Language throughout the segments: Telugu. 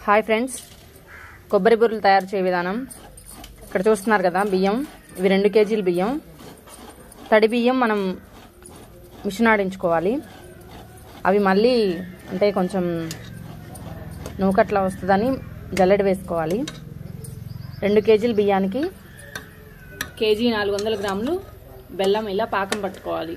హాయ్ ఫ్రెండ్స్ కొబ్బరి బూరెలు తయారు చేయ విధానం ఇక్కడ చూస్తున్నారు కదా బియ్యం ఇవి రెండు కేజీల బియ్యం తడి బియ్యం మనం మిషన్ ఆడించుకోవాలి అవి మళ్ళీ అంటే కొంచెం నూకట్లా వస్తుందని జల్లెడ వేసుకోవాలి రెండు కేజీల బియ్యానికి కేజీ నాలుగు వందల గ్రాములు బెల్లం ఇలా పాకం పట్టుకోవాలి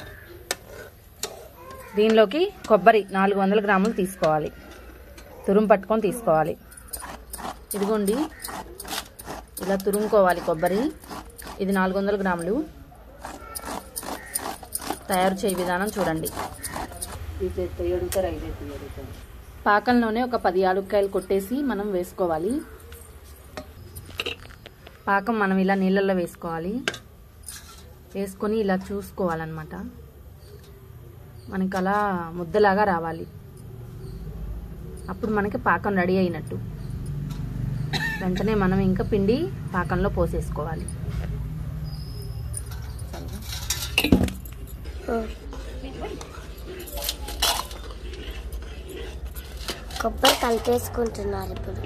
దీనిలోకి కొబ్బరి నాలుగు వందల గ్రాములు తీసుకోవాలి తురుము పట్టుకొని తీసుకోవాలి ఇదిగోండి ఇలా తురుముకోవాలి కొబ్బరి ఇది నాలుగు వందల గ్రాములు తయారు చేయ విధానం చూడండి పాకంలోనే ఒక పది యాలుక్కాయలు కొట్టేసి మనం వేసుకోవాలి పాకం మనం ఇలా నీళ్ళల్లో వేసుకోవాలి వేసుకొని ఇలా చూసుకోవాలన్నమాట మనకి అలా ముద్దలాగా రావాలి అప్పుడు మనకి పాకం రెడీ అయినట్టు వెంటనే మనం ఇంకా పిండి పాకంలో పోసేసుకోవాలి కొబ్బరి కలిపేసుకుంటున్నారు ఇప్పుడు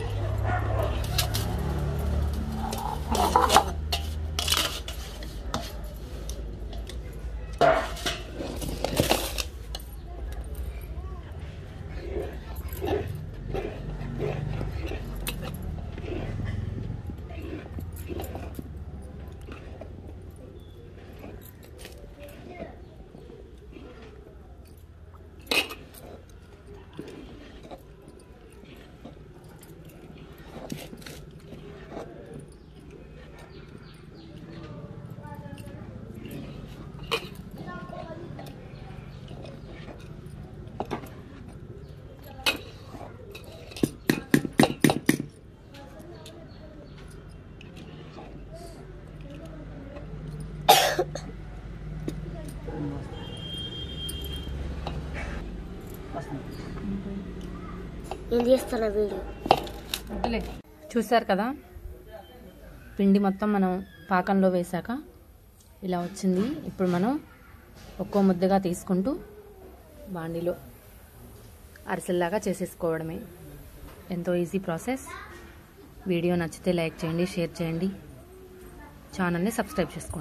ఏం చేస్తున్నా వీడియో చూసారు కదా పిండి మొత్తం మనం పాకంలో వేశాక ఇలా వచ్చింది ఇప్పుడు మనం ఒక్కో ముద్దగా తీసుకుంటూ బాండిలో అరిసెల్లాగా చేసేసుకోవడమే ఎంతో ఈజీ ప్రాసెస్ వీడియో నచ్చితే లైక్ చేయండి షేర్ చేయండి ఛానల్ని సబ్స్క్రైబ్ చేసుకోండి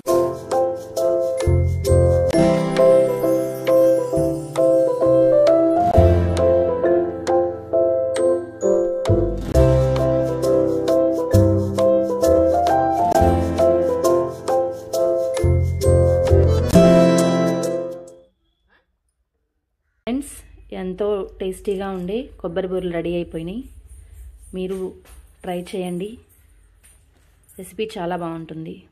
ఫ్రెండ్స్ ఎంతో టేస్టీగా ఉండే కొబ్బరి బూరెలు రెడీ అయిపోయినాయి మీరు ట్రై చేయండి రెసిపీ చాలా బాగుంటుంది